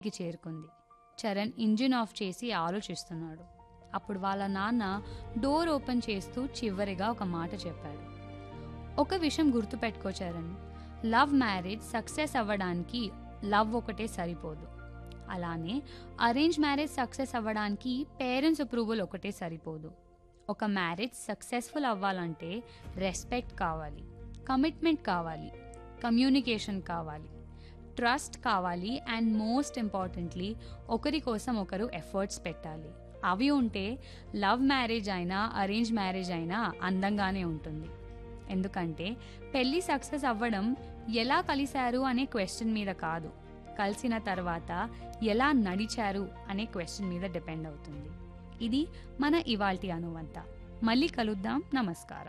కి చేరుకుంది Charan engine of చేసి ఆలోచిస్తున్నాడు అప్పుడు వాళ్ళ నాన్న డోర్ ఓపెన్ చేస్తూ చివరిగా ఒక మాట చెప్పాడు ఒక విషయం గుర్తుపెట్టుకో చరణ్ లవ్ మ్యారేజ్ సక్సెస్ అవ్వడానికి లవ్ ఒకటే సరిపోదు అలానే అరేంజ్ మ్యారేజ్ సక్సెస్ అవ్వడానికి పేరెంట్స్ అప్రూవల్ ఒకటే సరిపోదు ఒక మ్యారేజ్ సక్సెస్ఫుల్ అవ్వాలంటే రెస్పెక్ట్ కావాలి కమిట్మెంట్ కావాలి కమ్యూనికేషన్ కావాలి ట్రస్ట్ కావాలి అండ్ మోస్ట్ ఇంపార్టెంట్లీ ఒకరి కోసం ఒకరు ఎఫర్ట్స్ పెట్టాలి అవి ఉంటే లవ్ మ్యారేజ్ అయినా అరేంజ్ మ్యారేజ్ అయినా అందంగానే ఉంటుంది ఎందుకంటే పెళ్ళి సక్సెస్ అవ్వడం ఎలా కలిశారు అనే క్వశ్చన్ మీద కాదు కలిసిన తర్వాత ఎలా నడిచారు అనే క్వశ్చన్ మీద డిపెండ్ అవుతుంది ఇది మన ఇవాల్టి అనువంత మళ్ళీ కలుద్దాం నమస్కారం